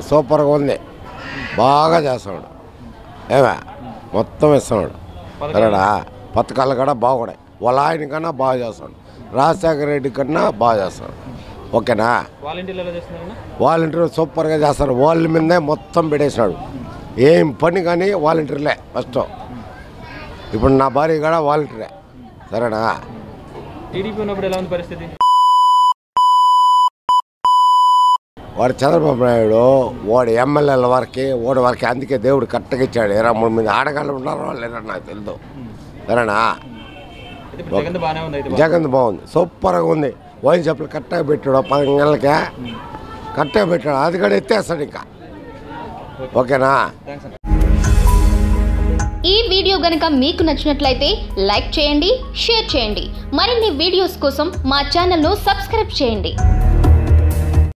సూపర్గా ఉంది బాగా చేస్తున్నాడు ఏమే మొత్తం ఇస్తున్నాడు సరేనా పథకాలు కూడా బాగున్నాయి వాళ్ళ ఆయన కన్నా బాగా చేస్తాడు రాజశేఖర రెడ్డి కన్నా బాగా చేస్తాడు ఓకేనా వాలంటీర్లు ఎలా చేస్తున్నారన్నా వాలంటీర్ సూపర్గా చేస్తారు వాళ్ళ మీదే మొత్తం పెట్టేసినాడు ఏం పని కానీ వాలంటీర్లే ఫస్ట్ ఇప్పుడు నా భార్య కూడా వాలంటీరే సరేనా టీడీపీ ఉన్నప్పుడు ఎలా ఉంది పరిస్థితి వాడు చంద్రబాబు నాయుడు వాడు ఎమ్మెల్యేల వరకు ఓడి వరకు అందుకే దేవుడు కరెక్ట్గా ఇచ్చాడు ఇరవై మూడు మంది ఆడగాళ్ళు ఉన్నారో లేదో నాకు తెలియదు సరేనా అయితే ఇప్పుడు జగన్ బాగానే ఉంది అయితే జగన్ బాగుంది సూపర్గా ఉంది వైన్ చెప్పులు కరెక్ట్గా పెట్టాడు పది నెలలకే కరెక్ట్గా పెట్టాడు అది కూడా ఎత్తేస్తాడు ఇంకా ఓకేనా థ్యాంక్స్ అన్న ఈ వీడియో గనుక మీకు నచ్చినట్లయితే లైక్ చేయండి షేర్ చేయండి మరిన్ని వీడియోస్ కోసం మా ఛానల్ను సబ్స్క్రైబ్ చేయండి